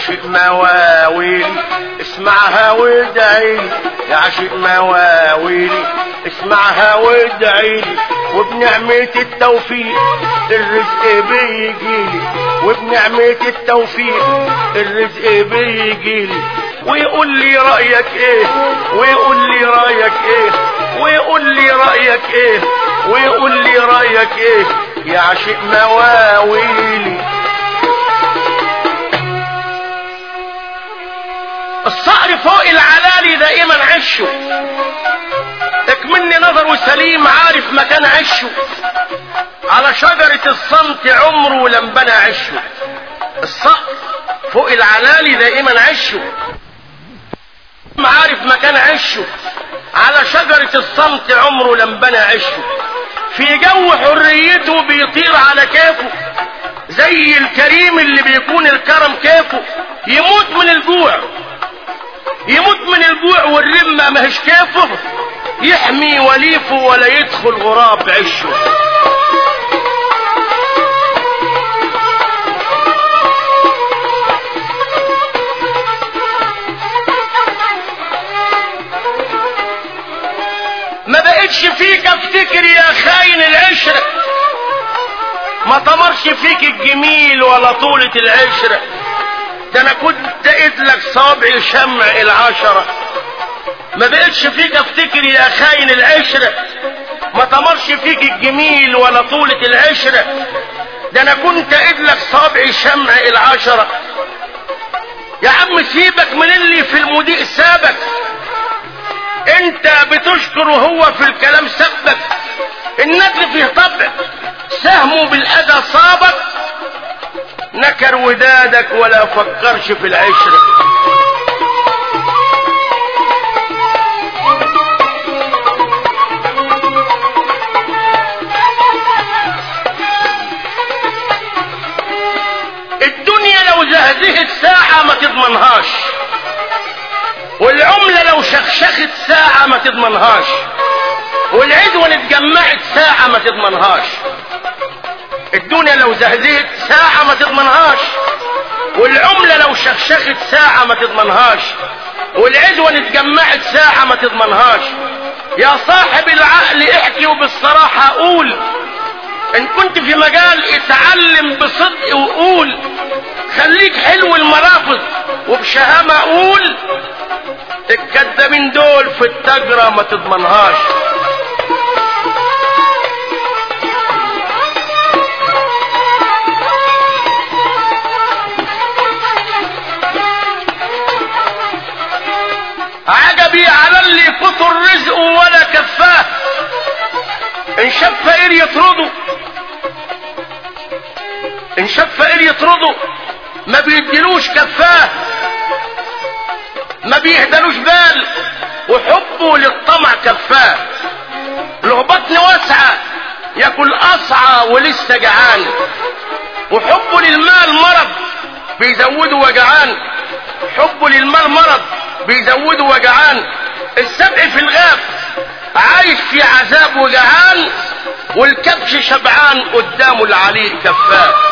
عاشق مواويلي اسمعها وادعيلي يا عاشق مواويلي اسمعها وادعيلي وبنعمة التوفيق الرزق بيجيلي وبنعمة التوفيق الرزق بيجيلي ويقول لي رأيك ايه ويقول لي رأيك ايه ويقول لي رأيك ايه ويقول لي رأيك ايه يا عاشق مواويلي الصقر فوق العلالي دائما عشه اكمني نظره سليم عارف مكان عشه على شجرة الصمت عمره لم بنى عشه الصقر فوق العلالي دائما عشه عارف مكان عشه على شجرة الصمت عمره لم بنى عشه في جو حريته بيطير على كيفه زي الكريم اللي بيكون الكرم كيفه يموت من الجوع يموت من الجوع والرمة ماهيش كيفه يحمي وليفه ولا يدخل غراب عشه ما بقتش فيك افتكر يا خاين العشرة ما طمرش فيك الجميل ولا طولة العشرة ده انا كنت اذلك صابعي شمع العشرة ما بقتش فيك افتكر يا خاين العشرة ما طمرش فيك الجميل ولا طولة العشرة ده انا كنت اذلك صابعي شمع العشرة يا عم سيبك من اللي في المضيء سابك انت بتشكر وهو في الكلام سبك النكر فيه طبع سهمه بالاذى صابك نكر ودادك ولا فكرش في العشرة الدنيا لو زهزهت ساعة ما تضمنهاش والعملة لو شخشخت ساعة ما تضمنهاش والعدوة اتجمعت ساعة ما تضمنهاش الدنيا لو زهزهت ساعة ما تضمنهاش والعملة لو شخشخت ساعة ما تضمنهاش والعدوة اتجمعت ساعة ما تضمنهاش يا صاحب العقل احكي وبالصراحة قول ان كنت في مجال اتعلم بصدق وقول خليك حلو المرافض وبشهامة قول الكدابين دول في التجرة ما تضمنهاش عجبي على اللي كثر رزقه ولا كفاه ان شاف فقير يطرده ان شاف فقير يطرده ما بيديلوش كفاه ما بيهدلوش بال وحبه للطمع كفاه له بطن واسعة ياكل أصعى ولسه جعان وحبه للمال مرض بيزوده وجعان حبه للمال مرض بيزوده وجعان السبع في الغاب عايش في عذاب وجعان والكبش شبعان قدامه العليل كفاه